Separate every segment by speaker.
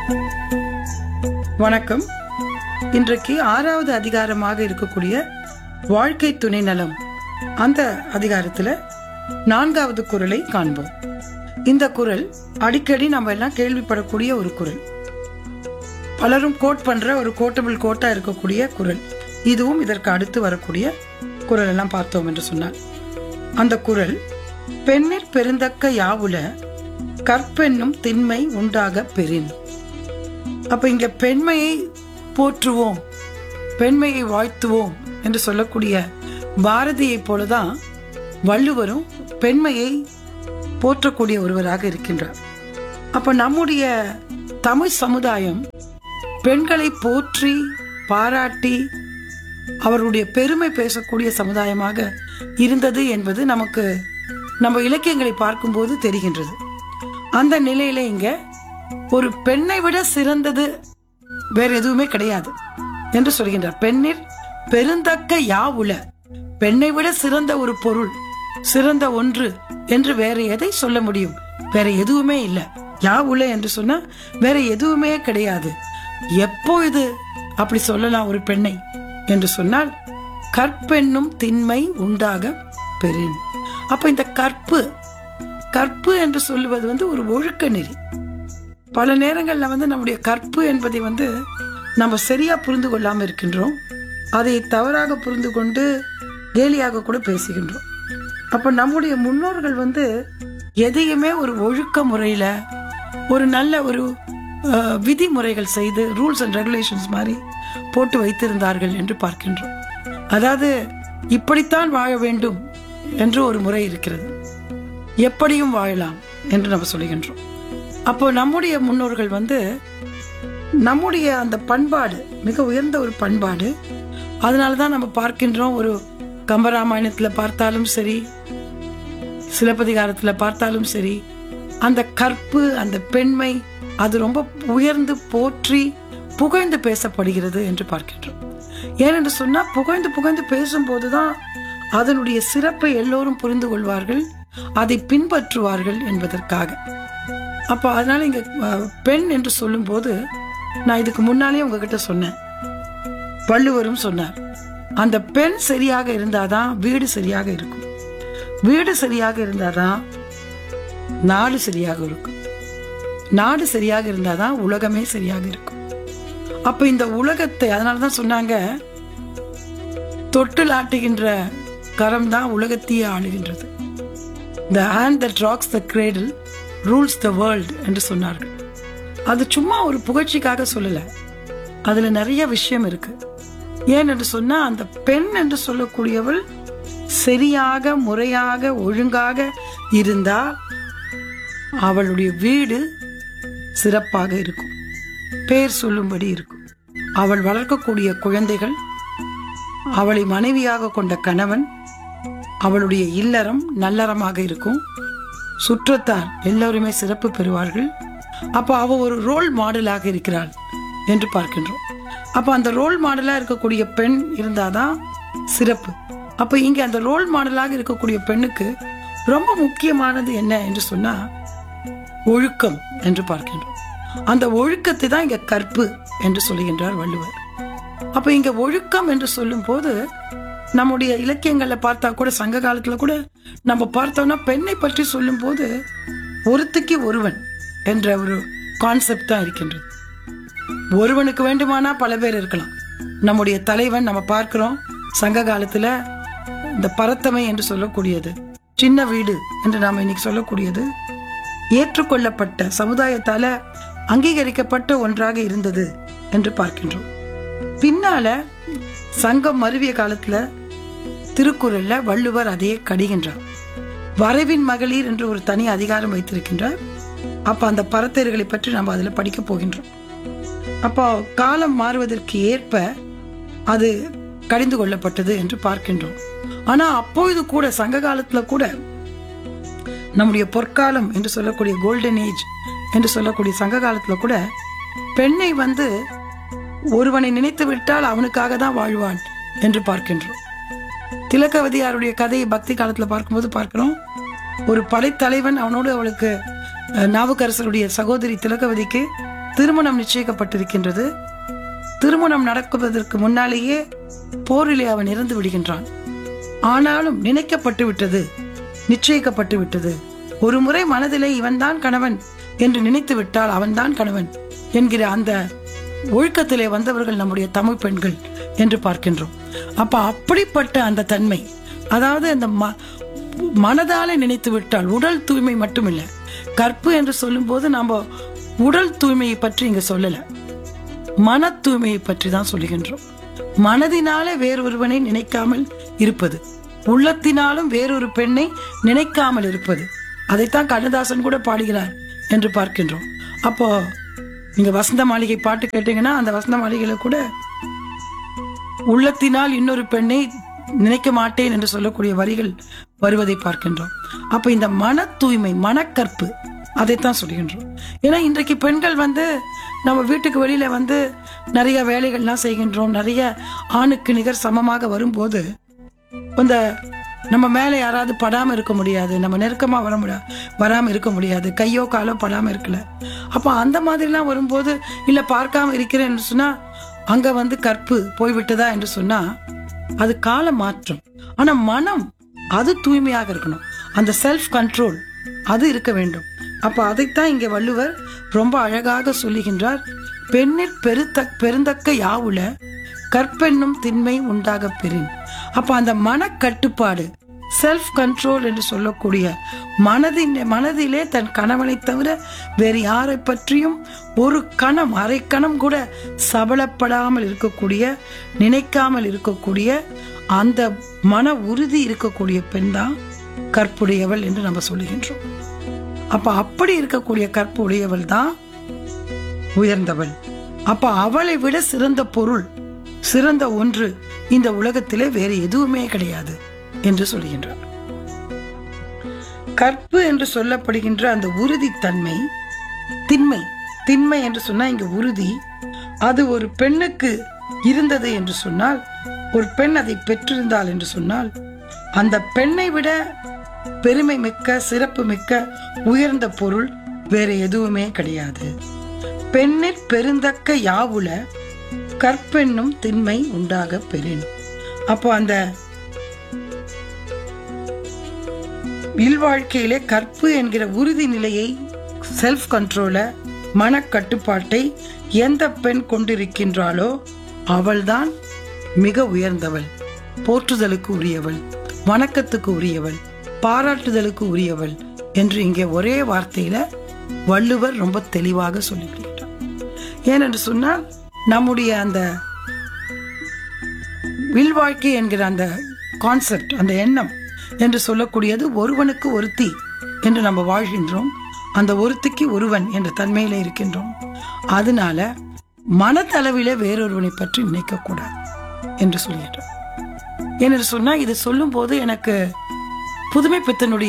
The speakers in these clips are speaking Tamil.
Speaker 1: வணக்கம் இன்றைக்கு ஆறாவது அதிகாரமாக இருக்கக்கூடிய வாழ்க்கை துணை நலம் அந்த அதிகாரத்துல நான்காவது குரலை காண்போம் இந்த குரல் அடிக்கடி நம்ம எல்லாம் கேள்விப்படக்கூடிய ஒரு குரல் பலரும் கோட் பண்ற ஒரு கோட்டபிள் கோட்டா இருக்கக்கூடிய குரல் இதுவும் இதற்கு அடுத்து வரக்கூடிய குரல் எல்லாம் பார்த்தோம் என்று சொன்னார் அந்த குரல் பெண்ணிற் பெருந்தக்க யாவுல கற்பென்னும் திண்மை உண்டாக பெறின் அப்ப இங்க பெண்மையை போற்றுவோம் பெண்மையை வாழ்த்துவோம் என்று சொல்லக்கூடிய பாரதியைப் போலதான் வள்ளுவரும் பெண்மையை போற்றக்கூடிய ஒருவராக இருக்கின்றார் அப்ப நம்முடைய தமிழ் சமுதாயம் பெண்களை போற்றி பாராட்டி அவருடைய பெருமை பேசக்கூடிய சமுதாயமாக இருந்தது என்பது நமக்கு நம்ம இலக்கியங்களை பார்க்கும்போது தெரிகின்றது அந்த நிலையில இங்க ஒரு பெண்ணை விட சிறந்தது வேற எதுவுமே கிடையாது என்று சொல்கின்றார் பெண்ணிற் பெருந்தக்க யாவுல பெண்ணை விட சிறந்த ஒரு பொருள் சிறந்த ஒன்று என்று வேற எதை சொல்ல முடியும் வேற எதுவுமே இல்ல யாவுல என்று சொன்னா வேற எதுவுமே கிடையாது எப்போ இது அப்படி சொல்லலாம் ஒரு பெண்ணை என்று சொன்னால் கற்பென்னும் திண்மை உண்டாக பெறின் அப்ப இந்த கற்பு கற்பு என்று சொல்லுவது வந்து ஒரு ஒழுக்க நெறி பல நேரங்கள்ல வந்து நம்முடைய கற்பு என்பதை வந்து நம்ம சரியா புரிந்து கொள்ளாம இருக்கின்றோம் அதை தவறாக புரிந்து கொண்டு கேலியாக கூட பேசுகின்றோம் அப்ப நம்முடைய முன்னோர்கள் வந்து எதையுமே ஒரு ஒழுக்க முறையில ஒரு நல்ல ஒரு அஹ், விதிமுறைகள் செய்து ரூல்ஸ் அண்ட் ரெகுலேஷன்ஸ் மாதிரி போட்டு வைத்திருந்தார்கள் என்று பார்க்கின்றோம் அதாவது இப்படித்தான் வாழ வேண்டும் என்று ஒரு முறை இருக்கிறது எப்படியும் வாழலாம் என்று நம்ம சொல்லுகின்றோம் அப்போ நம்முடைய முன்னோர்கள் வந்து நம்முடைய அந்த பண்பாடு மிக உயர்ந்த ஒரு பண்பாடு அதனால தான் நம்ம பார்க்கின்றோம் ஒரு கம்பராமாயணத்துல பார்த்தாலும் சரி சிலப்பதிகாரத்துல பார்த்தாலும் சரி அந்த கற்பு அந்த பெண்மை அது ரொம்ப உயர்ந்து போற்றி புகழ்ந்து பேசப்படுகிறது என்று பார்க்கின்றோம் ஏனென்று சொன்னா புகழ்ந்து புகழ்ந்து பேசும்போதுதான் அதனுடைய சிறப்பை எல்லோரும் புரிந்து கொள்வார்கள் அதை பின்பற்றுவார்கள் என்பதற்காக அப்ப அதனால இங்க அஹ், பெண் என்று சொல்லும்போது நான் இதுக்கு முன்னாலே உங்ககிட்ட சொன்னேன் வள்ளுவரும் சொன்னார் அந்த பெண் சரியாக இருந்தாதான் வீடு சரியாக இருக்கும் வீடு சரியாக இருந்தாதான் நாடு சரியாக இருக்கும் நாடு சரியாக இருந்தாதான் உலகமே சரியாக இருக்கும் அப்ப இந்த உலகத்தை அதனாலதான் சொன்னாங்க தொட்டில் ஆட்டுகின்ற கரம் தான் உலகத்தையே ஆளுகின்றது the hand that rocks the cradle rules the world என்று சொன்னார்கள் அது சும்மா ஒரு புகழ்ச்சிக்காக சொல்லல அதுல நிறைய விஷயம் இருக்கு ஏன் என்று சொன்னா அந்த பெண் என்று சொல்லக்கூடியவள் சரியாக முறையாக ஒழுங்காக இருந்தால் அவளுடைய வீடு சிறப்பாக இருக்கும் பேர் சொல்லும்படி இருக்கும் அவள் வளர்க்கக்கூடிய குழந்தைகள் அவளை மனைவியாக கொண்ட கணவன் அவளுடைய இல்லறம் நல்லறமாக இருக்கும் சுற்றத்தார் எல்லோருமே சிறப்பு பெறுவார்கள் அப்ப அவ ஒரு ரோல் மாடலாக இருக்கிறாள் என்று பார்க்கின்றோம் அப்ப அந்த ரோல் மாடலா இருக்கக்கூடிய பெண் இருந்தாதான் சிறப்பு அப்ப இங்க அந்த ரோல் மாடலாக இருக்கக்கூடிய பெண்ணுக்கு ரொம்ப முக்கியமானது என்ன என்று சொன்னா ஒழுக்கம் என்று பார்க்கின்றோம் அந்த ஒழுக்கத்தை தான் இங்க கற்பு என்று சொல்லுகின்றார் வள்ளுவர் அப்ப இங்க ஒழுக்கம் என்று சொல்லும் போது நம்முடைய இலக்கியங்கள்ல பார்த்தா கூட சங்க காலத்துல கூட நம்ம பார்த்தோம்னா பெண்ணை பற்றி சொல்லும் போது ஒருத்திக்கு ஒருவன் என்ற ஒரு கான்செப்ட் தான் இருக்கின்றது ஒருவனுக்கு வேண்டுமானா பல பேர் இருக்கலாம் நம்முடைய தலைவன் நம்ம பார்க்கிறோம் சங்க காலத்துல இந்த பரத்தமை என்று சொல்லக்கூடியது சின்ன வீடு என்று நாம் இன்னைக்கு சொல்லக்கூடியது ஏற்றுக்கொள்ளப்பட்ட சமுதாயத்தால அங்கீகரிக்கப்பட்ட ஒன்றாக இருந்தது என்று பார்க்கின்றோம் பின்னால சங்கம் மருவிய காலத்துல திருக்குறள்ல வள்ளுவர் அதையே கடிகின்றார் வரைவின் மகளிர் என்று ஒரு தனி அதிகாரம் வைத்திருக்கின்றார் அப்ப அந்த பரத்தேர்களை பற்றி நம்ம அதுல படிக்க போகின்றோம் அப்போ காலம் மாறுவதற்கு ஏற்ப அது கடிந்து கொள்ளப்பட்டது என்று பார்க்கின்றோம் ஆனா அப்பொழுது கூட சங்க காலத்துல கூட நம்முடைய பொற்காலம் என்று சொல்லக்கூடிய கோல்டன் ஏஜ் என்று சொல்லக்கூடிய சங்க காலத்துல கூட பெண்ணை வந்து ஒருவனை நினைத்து விட்டால் அவனுக்காக தான் வாழ்வாள் என்று பார்க்கின்றோம் திலகவதியாருடைய கதையை பக்தி காலத்துல பார்க்கும்போது பார்க்கிறோம் ஒரு படைத்தலைவன் அவனோடு அவளுக்கு அஹ், நாவுக்கரசருடைய சகோதரி திலகவதிக்கு திருமணம் நிச்சயிக்கப்பட்டிருக்கின்றது திருமணம் நடக்குவதற்கு முன்னாலேயே போரிலே அவன் இறந்து விடுகின்றான் ஆனாலும் நினைக்கப்பட்டு விட்டது நிச்சயிக்கப்பட்டு விட்டது ஒரு முறை மனதிலே இவன்தான் கணவன் என்று நினைத்து விட்டால் அவன்தான் கணவன் என்கிற அந்த ஒழுக்கத்திலே வந்தவர்கள் நம்முடைய தமிழ் பெண்கள் என்று பார்க்கின்றோம் அப்ப அப்படிப்பட்ட அந்த தன்மை அதாவது அந்த ம- மனதாலே நினைத்து விட்டால் உடல் தூய்மை மட்டுமில்ல கற்பு என்று சொல்லும்போது நாம உடல் தூய்மையை பற்றி இங்க சொல்லல மன தூய்மையை பற்றி தான் சொல்லுகின்றோம் மனதினாலே வேறொருவனை நினைக்காமல் இருப்பது உள்ளத்தினாலும் வேறொரு பெண்ணை நினைக்காமல் இருப்பது அதைத்தான் கண்ணதாசன் கூட பாடுகிறார் என்று பார்க்கின்றோம் அப்போ நீங்க வசந்த மாளிகை பாட்டு கேட்டீங்கன்னா அந்த வசந்த மாளிகையில கூட உள்ளத்தினால் இன்னொரு பெண்ணை நினைக்க மாட்டேன் என்று சொல்லக்கூடிய வரிகள் வருவதை பார்க்கின்றோம் அப்ப இந்த மன தூய்மை மனக்கற்பு அதைத்தான் சொல்கின்றோம் ஏன்னா இன்றைக்கு பெண்கள் வந்து நம்ம வீட்டுக்கு வெளியில வந்து நிறைய வேலைகள்லாம் செய்கின்றோம் நிறைய ஆணுக்கு நிகர் சமமாக வரும்போது இந்த நம்ம மேலே யாராவது படாம இருக்க முடியாது நம்ம நெருக்கமா வர முடியாது வராம இருக்க முடியாது கையோ காலோ படாம இருக்கல அப்ப அந்த மாதிரிலாம் வரும்போது இல்ல பார்க்காம இருக்கிறேன்னு சொன்னா அங்க வந்து கற்பு போய்விட்டதா என்று சொன்னா அது கால மாற்றம் ஆனா மனம் அது தூய்மையாக இருக்கணும் அந்த செல்ஃப் கண்ட்ரோல் அது இருக்க வேண்டும் அப்ப அதைத்தான் இங்க வள்ளுவர் ரொம்ப அழகாக சொல்லுகின்றார் பெண்ணிற் பெருத்த பெருந்தக்க யாவுல கற்பென்னும் திண்மை உண்டாக பெறின் அப்ப அந்த மனக்கட்டுப்பாடு செல்ஃப் கண்ட்ரோல் என்று சொல்லக்கூடிய மனதின் மனதிலே தன் கணவனை தவிர வேறு யாரை பற்றியும் ஒரு கணம் அரை கணம் கூட சபலப்படாமல் இருக்கக்கூடிய நினைக்காமல் இருக்கக்கூடிய அந்த மன உறுதி இருக்கக்கூடிய பெண் தான் கற்புடையவள் என்று நம்ம சொல்லுகின்றோம் அப்ப அப்படி இருக்கக்கூடிய கற்பு உடையவள் தான் உயர்ந்தவள் அப்ப அவளை விட சிறந்த பொருள் சிறந்த ஒன்று இந்த உலகத்திலே வேறு எதுவுமே கிடையாது என்று சொல்கின்றார் கற்பு என்று சொல்லப்படுகின்ற அந்த உறுதித்தன்மை திண்மை திண்மை என்று சொன்னா இங்க உறுதி அது ஒரு பெண்ணுக்கு இருந்தது என்று சொன்னால் ஒரு பெண் அதை பெற்றிருந்தாள் என்று சொன்னால் அந்த பெண்ணை விட பெருமை மிக்க சிறப்பு மிக்க உயர்ந்த பொருள் வேற எதுவுமே கிடையாது பெண்ணிற் பெருந்தக்க யாவுல கற்பென்னும் திண்மை உண்டாக பெறின் அப்போ அந்த இல்வாழ்க்கையிலே கற்பு என்கிற உறுதி நிலையை செல்ஃப் கண்ட்ரோல மனக்கட்டுப்பாட்டை எந்த பெண் கொண்டிருக்கின்றாளோ அவள்தான் மிக உயர்ந்தவள் போற்றுதலுக்கு உரியவள் வணக்கத்துக்கு உரியவள் பாராட்டுதலுக்கு உரியவள் என்று இங்கே ஒரே வார்த்தையில வள்ளுவர் ரொம்ப தெளிவாக சொல்லிவிடுகிறார் ஏனென்று சொன்னால் நம்முடைய அந்த வில்வாழ்க்கை என்கிற அந்த கான்செப்ட் அந்த எண்ணம் என்று சொல்லக்கூடியது ஒருவனுக்கு ஒருத்தி என்று நம்ம வாழ்கின்றோம் அந்த ஒருத்திக்கு ஒருவன் என்ற தன்மையில இருக்கின்றோம் அதனால மனதளவில வேறொருவனை பற்றி நினைக்க கூடாது என்று சொல்கின்றார் ஏனென்று சொன்னா இது சொல்லும் போது எனக்கு புதுமை பித்தனுடைய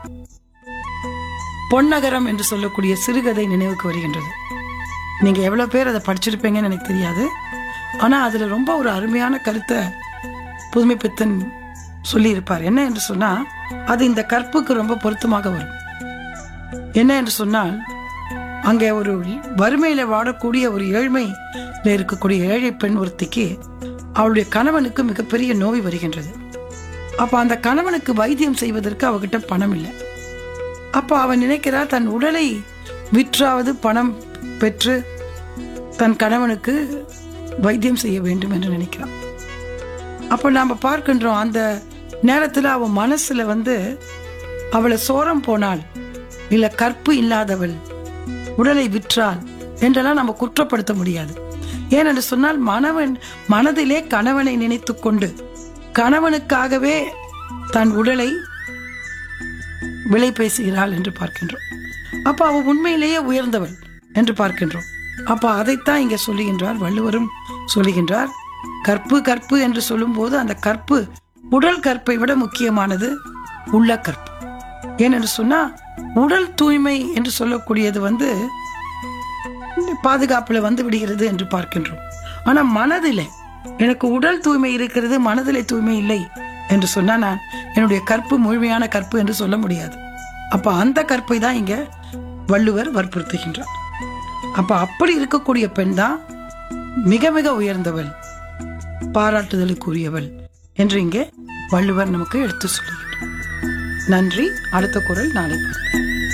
Speaker 1: பொன்னகரம் என்று சொல்லக்கூடிய சிறுகதை நினைவுக்கு வருகின்றது நீங்க எவ்வளவு பேர் அதை படிச்சிருப்பீங்கன்னு எனக்கு தெரியாது ஆனா அதுல ரொம்ப ஒரு அருமையான கருத்தை புதுமை பித்தன் சொல்லி இருப்பார் என்ன என்று சொன்னா அது இந்த கற்புக்கு ரொம்ப பொருத்தமாக வரும் என்ன என்று சொன்னால் அங்கே ஒரு வறுமையில வாடக்கூடிய ஒரு ஏழ்மையில இருக்கக்கூடிய ஏழை பெண் ஒருத்திக்கு அவளுடைய கணவனுக்கு மிகப்பெரிய நோய் வருகின்றது அப்ப அந்த கணவனுக்கு வைத்தியம் செய்வதற்கு அவகிட்ட பணம் இல்லை அப்ப அவன் நினைக்கிறா தன் உடலை விற்றாவது பணம் பெற்று தன் கணவனுக்கு வைத்தியம் செய்ய வேண்டும் என்று நினைக்கிறான் அப்ப நாம பார்க்கின்றோம் அந்த நேரத்துல அவன் மனசுல வந்து அவளை சோரம் போனாள் இல்ல கற்பு இல்லாதவள் உடலை விற்றாள் என்றெல்லாம் நம்ம குற்றப்படுத்த முடியாது ஏனென்று சொன்னால் மனவன் மனதிலே கணவனை நினைத்துக் கொண்டு கணவனுக்காகவே தன் உடலை விலை பேசுகிறாள் என்று பார்க்கின்றோம் அப்ப அவ உண்மையிலேயே உயர்ந்தவள் என்று பார்க்கின்றோம் அப்ப அதைத்தான் இங்க சொல்லுகின்றார் வள்ளுவரும் சொல்லுகின்றார் கற்பு கற்பு என்று சொல்லும்போது அந்த கற்பு உடல் கற்பை விட முக்கியமானது உள்ள கற்பு ஏனென்று சொன்னா உடல் தூய்மை என்று சொல்லக்கூடியது வந்து பாதுகாப்புல வந்து விடுகிறது என்று பார்க்கின்றோம் ஆனா மனதிலே எனக்கு உடல் தூய்மை இருக்கிறது மனதிலே தூய்மை இல்லை என்று சொன்னா நான் என்னுடைய கற்பு முழுமையான கற்பு என்று சொல்ல முடியாது அப்ப அந்த கற்பை தான் இங்க வள்ளுவர் வற்புறுத்துகின்றார் அப்ப அப்படி இருக்கக்கூடிய பெண் தான் மிக மிக உயர்ந்தவள் பாராட்டுதலுக்குரியவள் என்று இங்கே வள்ளுவர் நமக்கு எடுத்து சொல்லுகிறார் நன்றி அடுத்த குரல் நாளை பார்ப்போம்.